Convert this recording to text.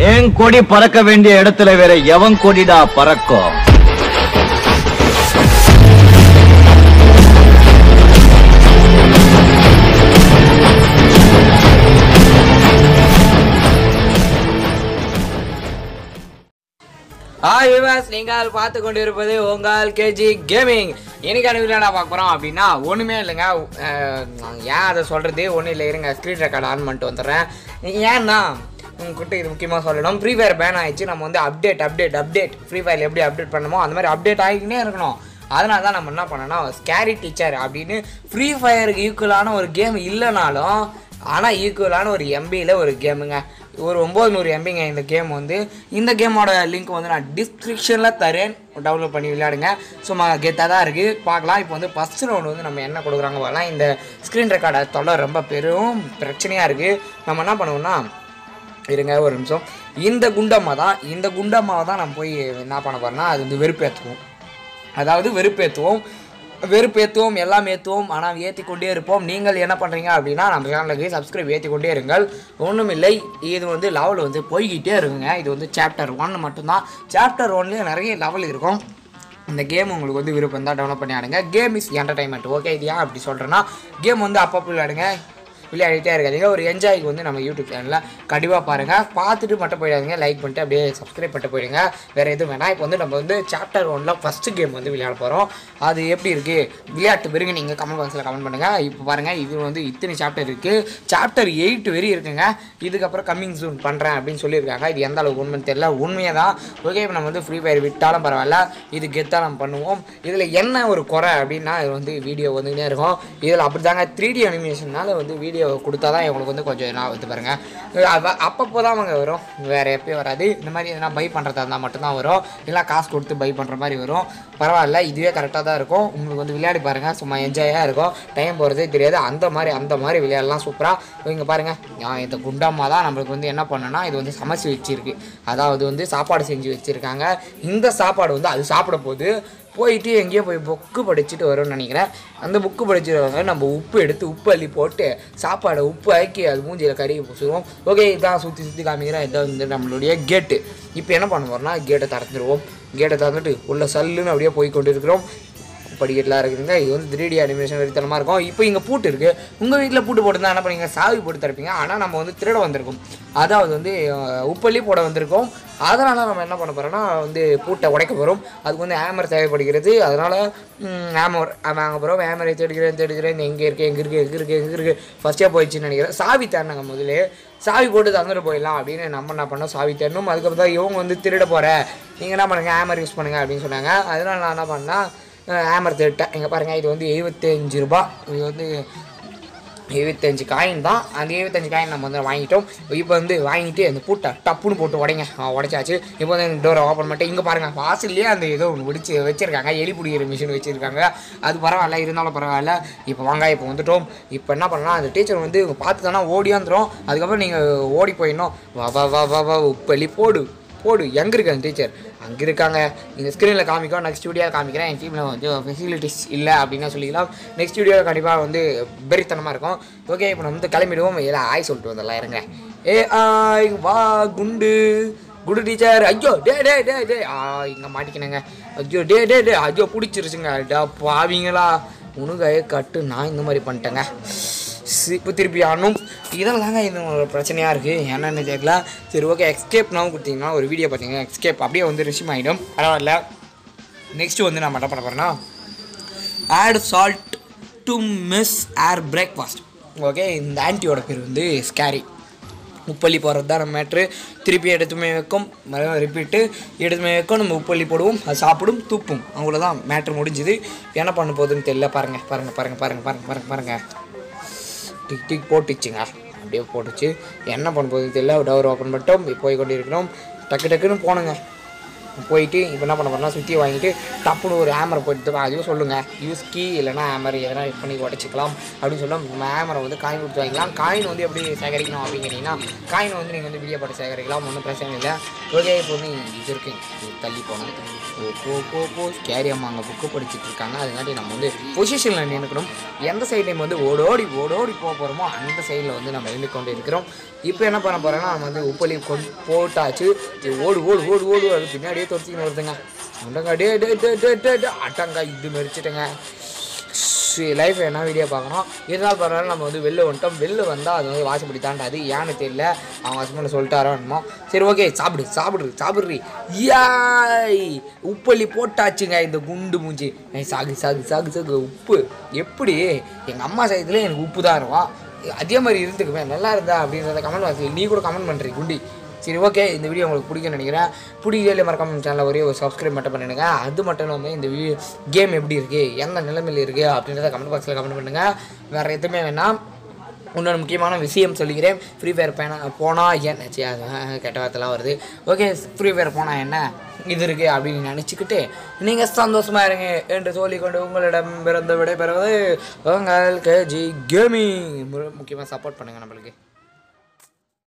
என் கொடி பறக்க வேண்டிய இடத்துல வேற எவன் கொடிடா பறக்கும் ஹாய் விவாஸ் நீங்கள் பார்த்து கொண்டு இருப்பது உங்கள் கேஜி கேமிங் இன்னைக்கான வீடியோ நான் பார்க்க போகிறோம் அப்படின்னா ஒன்றுமே இல்லைங்க அஹ், ஏன் அதை சொல்கிறது ஒன்றும் இல்லை இருங்க ஸ்க்ரீன் ரெக்கார்ட் ஆன் பண்ணிட்டு வந்துடுறேன் ஏன்னா உங்ககிட்ட இது முக்கியமாக சொல்லணும் ஃப்ரீ ஃபயர் பேன் ஆயிடுச்சு நம்ம வந்து update update update Free Fire எப்படி அப்டேட் பண்ணமோ அந்த மாதிரி அப்டேட் ஆகிக்கினே இருக்கணும் அதனால தான் நம்ம என்ன பண்ணோம்னா ஸ்கேரி டீச்சர் அப்படின்னு ஃப்ரீ ஃபயருக்கு ஈக்குவலான ஒரு கேம் இல்லைனாலும் ஆனால் ஈக்குவலான ஒரு எம்பியில் ஒரு கேமுங்க ஒரு ஒம்பது நூறு எம்பிங்க இந்த கேம் வந்து இந்த கேமோட லிங்க் வந்து நான் டிஸ்கிரிப்ஷனில் தரேன் டவுன்லோட் பண்ணி விளையாடுங்க சும்மா கெத்தாக தான் இருக்குது பார்க்கலாம் இப்போ வந்து ஃபஸ்ட் ரவுண்ட் வந்து நம்ம என்ன கொடுக்குறாங்க பார்க்கலாம் இந்த ஸ்க்ரீன் ரெக்கார்டை தொல்லை ரொம்ப பெரும் பிரச்சனையாக இருக்குது நம்ம என்ன பண்ணுவோம்னா இருங்க ஒரு நிமிஷம் இந்த குண்டம்மா தான் இந்த குண்டம்மாவை தான் நம்ம போய் என்ன பண்ண போறோம்னா அது வந்து வெறுப்பேற்றுவோம் அதாவது வெறுப்பேற்றுவோம் வெறுப்பேற்றுவோம் எல்லாம் ஏற்றுவோம் ஆனால் ஏற்றி கொண்டே இருப்போம் நீங்கள் என்ன பண்ணுறீங்க அப்படின்னா நம்ம சேனலுக்கு சப்ஸ்கிரைப் ஏற்றி கொண்டே இருங்கள் ஒன்றும் இல்லை இது வந்து லெவல் வந்து போய்கிட்டே இருக்குங்க இது வந்து சாப்டர் ஒன் மட்டும்தான் சாப்டர் ஒன்லேயே நிறைய லெவல் இருக்கும் இந்த கேம் உங்களுக்கு வந்து விருப்பம் தான் டவுன்லோட் பண்ணி ஆடுங்க கேம் இஸ் என்டர்டைன்மெண்ட் ஓகே இது ஏன் அப்படி சொல்கிறேன்னா கேம் வந்து அப்பப்போ விளையாடுங்க விளையாடிட்டே இருக்காதீங்க ஒரு என்ஜாய்க்கு வந்து நம்ம யூடியூப் சேனலில் கண்டிப்பாக பாருங்கள் பார்த்துட்டு மட்டும் போயிடாதீங்க லைக் பண்ணிட்டு அப்படியே சப்ஸ்கிரைப் பண்ணிட்டு போயிடுங்க வேறு எதுவும் வேணாம் இப்போ வந்து நம்ம வந்து சாப்டர் ஒனில் ஃபஸ்ட்டு கேம் வந்து விளையாட போகிறோம் அது எப்படி இருக்குது விளையாட்டு பிறகு நீங்கள் கமெண்ட் பாக்ஸில் கமெண்ட் பண்ணுங்கள் இப்போ பாருங்கள் இது வந்து இத்தனை சாப்டர் இருக்குது சாப்டர் எயிட் வரையும் இருக்குங்க இதுக்கப்புறம் கம்மிங் ஜூன் பண்ணுறேன் அப்படின்னு சொல்லியிருக்காங்க இது எந்த அளவுக்கு உண்மைன்னு தெரியல உண்மையாக தான் ஓகே இப்போ நம்ம வந்து ஃப்ரீ ஃபயர் விட்டாலும் பரவாயில்ல இது கெத்தாக நம்ம பண்ணுவோம் இதில் என்ன ஒரு குறை அப்படின்னா இது வந்து வீடியோ வந்துக்கிட்டே இருக்கும் இதில் அப்படி தாங்க த்ரீ டி அனிமேஷன்னால வந்து வீடியோ கொடுத்தா தான் இவங்களுக்கு வந்து கொஞ்சம் நான் வந்து பாருங்கள் அப்பப்போ தான் அவங்க வரும் வேறு எப்பயும் வராது இந்த மாதிரி எதனா பை பண்ணுறதா இருந்தால் மட்டும்தான் வரும் இல்லை காசு கொடுத்து பை பண்ணுற மாதிரி வரும் பரவாயில்ல இதுவே கரெக்டாக தான் இருக்கும் உங்களுக்கு வந்து விளையாடி பாருங்கள் சும்மா என்ஜாயாக இருக்கும் டைம் போகிறதே தெரியாது அந்த மாதிரி அந்த மாதிரி விளையாடலாம் சூப்பராக இங்கே பாருங்கள் இந்த குண்டாமா தான் நம்மளுக்கு வந்து என்ன பண்ணனா இது வந்து சமைச்சு வச்சிருக்கு அதாவது வந்து சாப்பாடு செஞ்சு வச்சுருக்காங்க இந்த சாப்பாடு வந்து அது சாப்பிட போது போயிட்டு எங்கேயோ போய் புக்கு படிச்சுட்டு வரும்னு நினைக்கிறேன் அந்த புக்கு படிச்சிருவாங்க நம்ம உப்பு எடுத்து உப்பு அள்ளி போட்டு சாப்பாடை உப்பு ஆக்கி அது மூஞ்சியில் கறியை பூசுவோம் ஓகே இதான் சுற்றி சுற்றி காமிக்கிறேன் இதான் வந்து நம்மளுடைய கேட்டு இப்போ என்ன பண்ண போகிறோம்னா கேட்டை திறந்துருவோம் கேட்டை திறந்துட்டு உள்ள சல்லுன்னு அப்படியே போய் கொண்டு இருக்கிறோம் படிக்கட்டுலாம் இருக்குதுங்க இது வந்து த்ரீ டி அனிமேஷன் வெறித்தனமாக இருக்கும் இப்போ இங்கே பூட்டு இருக்குது உங்கள் வீட்டில் பூட்டு போட்டு என்ன பண்ணுவீங்க சாவி போட்டு திறப்பீங்க ஆனால் நம்ம வந்து திருட வந்திருக்கோம் அதாவது வந்து அஹ், உப்பள்ளி போட வந்திருக்கோம் அதனால் நம்ம என்ன பண்ண போகிறோம்னா வந்து பூட்டை உடைக்க போகிறோம் அதுக்கு வந்து ஹேமர் தேவைப்படுகிறது அதனால் ஹேமர் வாங்க போகிறோம் ஹேமரை தேடுகிறேன் தேடுகிறேன் எங்கே இருக்குது எங்கே இருக்குது எங்கே இருக்குது எங்கே இருக்குது ஃபஸ்ட்டே போயிடுச்சுன்னு நினைக்கிறேன் சாவி தேடினாங்க முதல்ல சாவி போட்டு தந்துட்டு போயிடலாம் அப்படின்னு நம்ம என்ன பண்ணோம் சாவி தேடணும் அதுக்கப்புறம் தான் இவங்க வந்து திருட போகிற நீங்கள் என்ன பண்ணுங்கள் ஹேமர் யூஸ் பண்ணுங்கள் அப்படின்னு சொன்னாங்க அதனால் நான் என்ன பண்ணேன் ஹேமர் தேட்டேன் இங்கே பாருங்கள் இது வந்து எழுபத்தஞ்சு ரூபா இது வந்து எழுபத்தஞ்சு காயின் தான் அந்த எழுபத்தஞ்சு காயின் நம்ம வந்து வாங்கிட்டோம் இப்போ வந்து வாங்கிட்டு அந்த பூட்டை டப்புன்னு போட்டு உடைங்க ஆ, உடைச்சாச்சு இப்போ வந்து இந்த டோரை ஓப்பன் பண்ணிட்டு இங்கே பாருங்கள் வாசல்லையே அந்த ஏதோ ஒன்று பிடிச்சி வச்சிருக்காங்க எலி பிடிக்கிற மிஷின் வச்சுருக்காங்க அது பரவாயில்ல இருந்தாலும் பரவாயில்ல இப்போ வாங்க இப்போ வந்துட்டோம் இப்போ என்ன பண்ணலாம் அந்த டீச்சர் வந்து பார்த்து தானே ஓடி வந்துடும் அதுக்கப்புறம் நீங்கள் ஓடி போயிடணும் வா வா வா வா வா உப்பள்ளி போடு போடு எங்கே இருக்கு அந்த டீச்சர் அங்கே இருக்காங்க இந்த ஸ்க்ரீனில் காமிக்கும் நெக்ஸ்ட் வீடியோவில் காமிக்கிறேன் என் டீமில் கொஞ்சம் ஃபெசிலிட்டிஸ் இல்லை அப்படின்னு சொல்லிக்கலாம் நெக்ஸ்ட் வீடியோவில் கண்டிப்பாக வந்து பெரித்தனமாக இருக்கும் ஓகே இப்போ நம்ம வந்து கிளம்பிடுவோம் எல்லாம் ஆய் சொல்லிட்டு வந்துடலாம் இருங்க ஏ ஆய் வா குண்டு குண்டு டீச்சர் ஐயோ டே டே டே டே ஆ இங்கே மாட்டிக்கினேங்க ஐயோ டே டே டே ஐயோ பிடிச்சிருச்சுங்க டா பாவீங்களா உனக்கு கட்டு நான் இந்த மாதிரி பண்ணிட்டேங்க இப்போ திருப்பி ஆடணும் இதெல்லாம் தாங்க இது ஒரு பிரச்சனையாக இருக்குது என்னென்னு தெரியல சரி ஓகே எக்ஸ்கேப் நான் கொடுத்தீங்கன்னா ஒரு வீடியோ பார்த்தீங்கன்னா எக்ஸ்கேப் அப்படியே வந்து ரிசீவ் ஆகிடும் பரவாயில்ல நெக்ஸ்ட்டு வந்து நான் என்ன பண்ண போகிறேன்னா add salt to miss air breakfast okay இந்த ஆன்ட்டியோட பேர் வந்து ஸ்கேரி உப்பள்ளி போடுறது தான் நம்ம மேட்ரு திருப்பி எடுத்துமே வைக்கும் ரிப்பீட்டு எடுத்துமே வைக்கும் நம்ம உப்பள்ளி போடுவோம் அது சாப்பிடும் துப்பும் அவ்வளோதான் மேட்ரு முடிஞ்சுது என்ன பண்ண போகுதுன்னு தெரியல பாருங்கள் பாருங்கள் பாருங்கள் பாருங்கள் பாருங்கள் பாருங்கள் பாருங்கள் டிக் டிக் போட்டுச்சுங்க அப்படியே போட்டுச்சு என்ன பண்ண போகுதுன்னு தெரியல டவர் ஓப்பன் பண்ணிட்டோம் போய் கொண்டு இருக்கிறோம் டக்கு டக்குன்னு போனோங்க போயிட்டு இப்போ என்ன பண்ண போறோம்னா சுற்றி வாங்கிட்டு டப்புன்னு ஒரு ஹேமரை போயிட்டு வா, அதையும் சொல்லுங்கள் யூஸ் கீ இல்லைனா ஹேமர் எதனா யூஸ் பண்ணி உடச்சிக்கலாம் அப்படின்னு சொல்ல நம்ம ஹேமரை வந்து காயின் கொடுத்து வாங்கிக்கலாம் காயின் வந்து எப்படி சேகரிக்கணும் அப்படின்னு கேட்டிங்கன்னா காயின் வந்து நீங்கள் வந்து வீடியோ போட்டு சேகரிக்கலாம் ஒன்றும் பிரச்சனை இல்லை ஓகே இப்போ வந்து இது இருக்கு இது தள்ளி போனோம் ஓ போ போ போ கேரி அம்மா அங்கே புக்கு படிச்சுட்டு இருக்காங்க அதுக்காண்டி நம்ம வந்து பொசிஷனில் நின்றுக்கணும் எந்த சைட்லையும் வந்து ஓடோடி ஓடோடி போக போகிறோமோ அந்த சைடில் வந்து நம்ம நின்று கொண்டு இருக்கிறோம் இப்போ என்ன பண்ண போகிறோன்னா நம்ம வந்து உப்பலி கொண்டு போட்டாச்சு இது ஓடு ஓடு ஓடு ஓடு அது பின்னாடியே துரத்தின்னு வருதுங்க அண்டங்க டே டே டே டே டே டே அட்டங்க இது மெரிச்சிட்டங்க லைஃப் என்ன வீடியோ பார்க்குறோம் இருந்தாலும் பரவாயில்ல நம்ம வந்து வெளில வந்துட்டோம் வெளில வந்தால் அது வந்து வாசப்படி தாண்டாது ஏன்னு தெரியல அவங்க ஹஸ்பண்ட் சொல்லிட்டாரோ என்னமோ சரி ஓகே சாப்பிடு சாப்பிடு சாப்பிட்றி யாய் உப்பள்ளி போட்டாச்சுங்க இந்த குண்டு மூஞ்சி ஏய், சாகு சாகு சாகு சாகு உப்பு எப்படி எங்கள் அம்மா சைத்துல எனக்கு உப்பு தான் இருக்கும் அதே மாதிரி இருந்துக்குமே நல்லா இருந்தா அப்படின்றத கமெண்ட் பாக்ஸில் நீ கூட கமெண்ட் பண்ணுறீ குண்டி சரி ஓகே இந்த வீடியோ உங்களுக்கு பிடிக்கும்னு நினைக்கிறேன் பிடிக்கல மறக்காம சேனலை ஒரே ஒரு சப்ஸ்கிரைப் மட்டும் பண்ணிடுங்க அது மட்டும் இல்லாமல் இந்த வீடியோ கேம் எப்படி இருக்குது எந்த நிலைமையில் இருக்குது அப்படின்றத கமெண்ட் பாக்ஸில் கமெண்ட் பண்ணுங்கள் வேறு எதுவுமே வேணாம் இன்னொரு முக்கியமான விஷயம் சொல்லிக்கிறேன் ஃப்ரீ ஃபயர் பேனா போனால் என்ன சரி, அது அஹ், கெட்ட வார்த்தைலாம் வருது ஓகே ஃப்ரீ ஃபயர் போனால் என்ன இது இருக்குது அப்படின்னு நினச்சிக்கிட்டு நீங்கள் சந்தோஷமாக இருங்க என்று சொல்லிக்கொண்டு உங்களிடம் பிறந்த விடைபெறுவது உங்கள் கேஜி கேமிங் முக்கியமாக சப்போர்ட் பண்ணுங்கள் நம்மளுக்கு